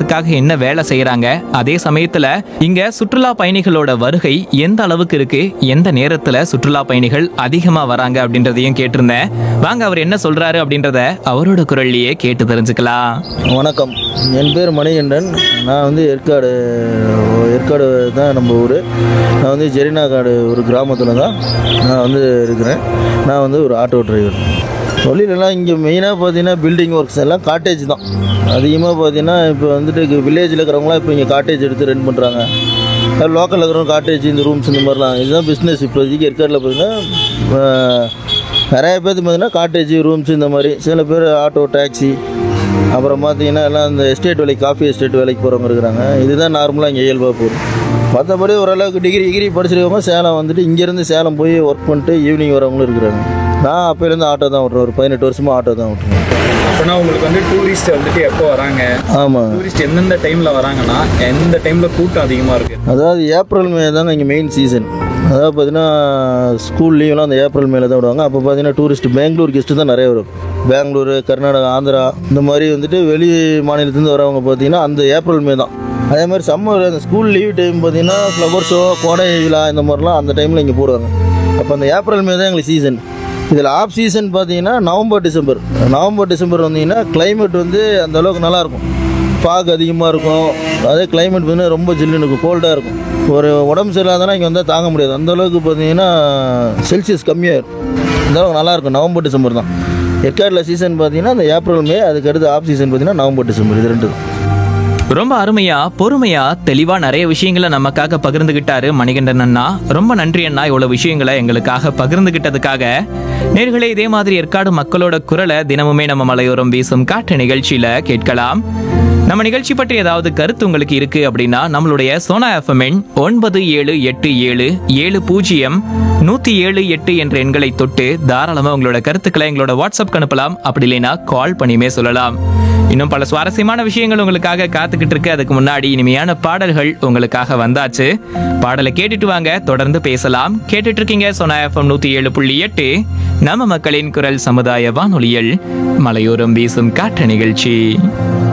மக்களுக்காக என்ன வேலை செய்யறாங்க அதே சமயத்துல இங்க சுற்றுலா பயணிகளோட வருகை எந்த அளவுக்கு இருக்கு எந்த நேரத்துல சுற்றுலா பயணிகள் அதிகமா வராங்க அப்படின்றதையும் கேட்டிருந்தேன் வாங்க அவர் என்ன சொல்றாரு அப்படின்றத அவரோட குரல்லையே கேட்டு தெரிஞ்சுக்கலாம் வணக்கம் என் பேர் மணிகண்டன் நான் வந்து ஏற்காடு ஏற்காடு தான் நம்ம ஊர் நான் வந்து ஜெரினா காடு ஒரு கிராமத்தில் தான் நான் வந்து இருக்கிறேன் நான் வந்து ஒரு ஆட்டோ டிரைவர் தொழிலெல்லாம் இங்கே மெயினாக பார்த்தீங்கன்னா பில்டிங் ஒர்க்ஸ் எல்லாம் காட்டேஜ் தான் அதிகமாக பார்த்தீங்கன்னா இப்போ வந்துட்டு வில்லேஜில் இருக்கிறவங்களாம் இப்போ இங்கே காட்டேஜ் எடுத்து ரெண்ட் பண்ணுறாங்க லோக்கலில் இருக்கிறவங்க காட்டேஜ் இந்த ரூம்ஸ் இந்த மாதிரிலாம் இதுதான் பிஸ்னஸ் இப்போதைக்கு ஏற்காடில் பார்த்தீங்கன்னா நிறைய பேர்த்து பார்த்தீங்கன்னா காட்டேஜ் ரூம்ஸ் இந்த மாதிரி சில பேர் ஆட்டோ டாக்ஸி அப்புறம் பார்த்தீங்கன்னா எல்லாம் இந்த எஸ்டேட் வேலைக்கு காஃபி எஸ்டேட் வேலைக்கு போகிறவங்க இருக்கிறாங்க இதுதான் நார்மலாக இங்கே இயல்பாக போகுது மற்றபடி ஓரளவுக்கு டிகிரி டிகிரி படிச்சிருக்கவங்க சேலம் வந்துட்டு இங்கேருந்து சேலம் போய் ஒர்க் பண்ணிட்டு ஈவினிங் வரவங்களும் இருக்கிறாங்க நான் அப்போலேருந்து ஆட்டோ தான் ஓட்டுறேன் ஒரு பதினெட்டு வருஷமாக ஆட்டோ தான் ஓட்டுறேன் அப்போனா உங்களுக்கு வந்து டூரிஸ்ட் வந்துட்டு எப்போ வராங்க ஆமாம் டூரிஸ்ட் எந்தெந்த டைமில் வராங்கன்னா எந்த டைமில் கூட்டம் அதிகமாக இருக்குது அதாவது ஏப்ரல் மே தாங்க இங்கே மெயின் சீசன் அதாவது பார்த்தீங்கன்னா ஸ்கூல் லீவ்லாம் அந்த ஏப்ரல் மேல தான் விடுவாங்க அப்போ பார்த்தீங்கன்னா டூரிஸ்ட் பெங்களூர் கெஸ்ட்டு தான் நிறைய வரும் பெங்களூரு கர்நாடகா ஆந்திரா இந்த மாதிரி வந்துட்டு வெளி மாநிலத்துலேருந்து வரவங்க பார்த்தீங்கன்னா அந்த ஏப்ரல் மே தான் அதே மாதிரி சம்மர் அந்த ஸ்கூல் லீவ் டைம் பார்த்தீங்கன்னா ஃப்ளவர் ஷோ கோடை விழா இந்த மாதிரிலாம் அந்த டைமில் இங்கே போடுவாங்க அப்போ அந்த ஏப்ரல் மே தான் எங்களுக்கு சீசன் இதில் ஆஃப் சீசன் பார்த்தீங்கன்னா நவம்பர் டிசம்பர் நவம்பர் டிசம்பர் வந்தீங்கன்னா climate வந்து அந்த அளவுக்கு நல்லாயிருக்கும் ஃபாக் அதிகமாக இருக்கும் அதே climate பார்த்தீங்கன்னா ரொம்ப ஜில்லுன்னு இருக்கும் கோல்டாக இருக்கும் ஒரு உடம்பு சரியில்லாதனா இங்கே வந்தால் தாங்க முடியாது அந்த அளவுக்கு பார்த்தீங்கன்னா செல்சியஸ் கம்மியாக இருக்கும் இந்த அளவுக்கு நல்லாயிருக்கும் நவம்பர் டிசம்பர் தான் ஏற்காடில் சீசன் பார்த்தீங்கன்னா அந்த ஏப்ரல் மே அதுக்கு அடுத்து ஆஃப் சீசன் பார்த்தீங்கன்னா நவம்பர் டிசம்பர் இது ரெண்டு தான் ரொம்ப அருமையா பொறுமையா தெளிவா நிறைய விஷயங்களை நமக்காக பகிர்ந்துகிட்டாரு மணிகண்டன் அண்ணா ரொம்ப நன்றி அண்ணா இவ்வளவு விஷயங்களை எங்களுக்காக பகிர்ந்துகிட்டதுக்காக நேர்களே இதே மாதிரி ஏற்காடு மக்களோட குரலை தினமுமே நம்ம மலையோரம் வீசும் காற்று நிகழ்ச்சியில கேட்கலாம் நம்ம நிகழ்ச்சி பற்றி ஏதாவது கருத்து உங்களுக்கு இருக்கு அப்படின்னா நம்மளுடைய சோனா எஃப்எம் ஒன்பது ஏழு எட்டு ஏழு ஏழு பூஜ்ஜியம் நூத்தி ஏழு எட்டு என்ற எண்களை தொட்டு தாராளமா உங்களோட கருத்துக்களை எங்களோட வாட்ஸ்அப் அனுப்பலாம் அப்படி இல்லைன்னா கால் பண்ணியுமே சொல்லலாம் இன்னும் பல சுவாரஸ்யமான விஷயங்கள் உங்களுக்காக காத்துக்கிட்டு இருக்கு அதுக்கு முன்னாடி இனிமையான பாடல்கள் உங்களுக்காக வந்தாச்சு பாடலை கேட்டுட்டு வாங்க தொடர்ந்து பேசலாம் கேட்டுட்டு இருக்கீங்க சொனா எஃப்எம் நூத்தி ஏழு புள்ளி எட்டு நம்ம மக்களின் குரல் சமுதாய வானொலியில் மலையோரம் வீசும் காற்று நிகழ்ச்சி